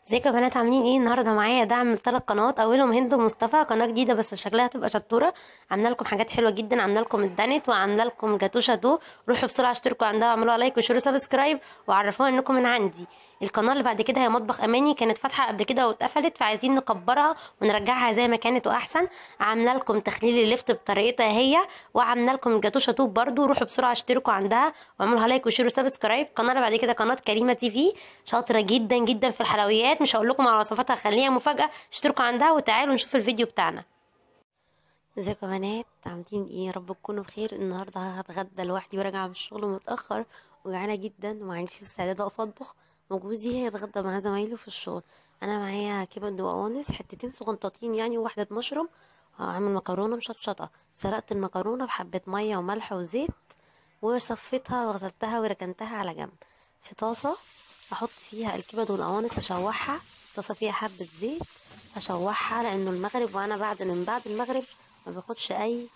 ازيكم يا بنات عاملين ايه النهارده معايا دعم من ثلاث قنوات اولهم هند مصطفى قناه جديده بس شكلها هتبقى شطوره عامله لكم حاجات حلوه جدا عامله لكم الدانت وعامله لكم جاتو شاتو روحوا بسرعه اشتركوا عندها واعملوا لايك وشيروا سبسكرايب وعرفوها انكم من عندي القناه اللي بعد كده هي مطبخ اماني كانت فاتحه قبل كده واتقفلت فعايزين نكبرها ونرجعها زي ما كانت واحسن عامله لكم تخليل اللفت بطريقتها هي وعامله لكم الجاتو شاتو برضو روحوا بسرعه اشتركوا عندها واعملوا لايك وشيروا سبسكرايب القناه اللي بعد كده قناه كريمه تي في شاطره جدا جدا في الحلويات مش هقول لكم على وصفاتها خليها مفاجاه اشتركوا عندها وتعالوا نشوف الفيديو بتاعنا ازيكم يا بنات عاملين ايه يا رب تكونوا بخير النهارده هتغدى لوحدي وراجعه من الشغل متاخر وجعانه جدا وما عنديش استعداد اقف اطبخ وجوزي هيتغدى مع زمايله في الشغل انا معايا كبد وقوانص حتتين صغنطاطين يعني وواحده مشروم هعمل مكرونه مشطشطه سلقت المكرونه بحبه ميه وملح وزيت وصفيتها وغسلتها وركنتها على جنب في طاسه احط فيها الكبد والقوانص اشوحها طاسه فيها حبه زيت اشوحها لانه المغرب وانا بعد من بعد المغرب ما باخدش اي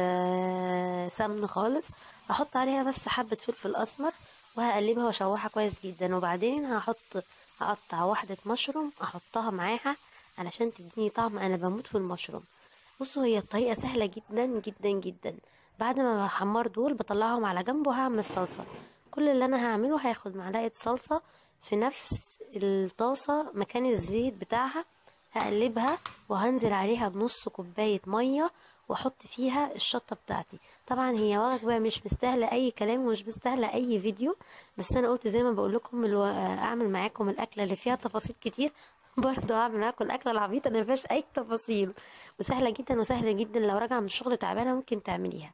آه سمن خالص احط عليها بس حبه فلفل اسمر وهقلبها واشوحها كويس جدا وبعدين هحط هقطع واحده مشروم احطها معاها علشان تديني طعم انا بموت في المشروم بصوا هي الطريقه سهله جدا جدا جدا بعد ما بحمر دول بطلعهم على جنب وهعمل صلصه كل اللي انا هعمله هاخد معلقه صلصه في نفس الطاسه مكان الزيت بتاعها هقلبها وهنزل عليها بنص كوبايه ميه واحط فيها الشطه بتاعتي طبعا هي وجبه مش مستاهله اي كلام ومش مستاهله اي فيديو بس انا قلت زي ما بقول لكم الو... اعمل معاكم الاكله اللي فيها تفاصيل كتير برضه اعمل معاكم الاكله العبيطه اللي مفيهاش اي تفاصيل وسهله جدا وسهله جدا لو راجعه من الشغل تعبانه ممكن تعمليها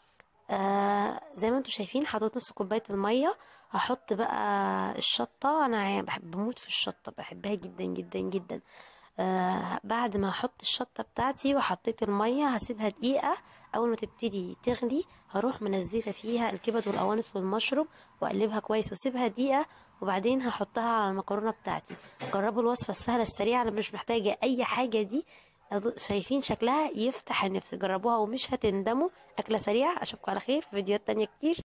آه زي ما انتم شايفين حطيت نص كوبايه الميه هحط بقى الشطه انا بحب بموت في الشطه بحبها جدا جدا جدا آه بعد ما احط الشطه بتاعتي وحطيت الميه هسيبها دقيقه اول ما تبتدي تغلي هروح منزله فيها الكبد والقوانص والمشروم واقلبها كويس واسيبها دقيقه وبعدين هحطها على المكرونه بتاعتي جربوا الوصفه السهله السريعه اللي مش محتاجه اي حاجه دي شايفين شكلها يفتح النفس جربوها ومش هتندموا اكله سريعه اشوفكم على خير في فيديوهات تانية كتير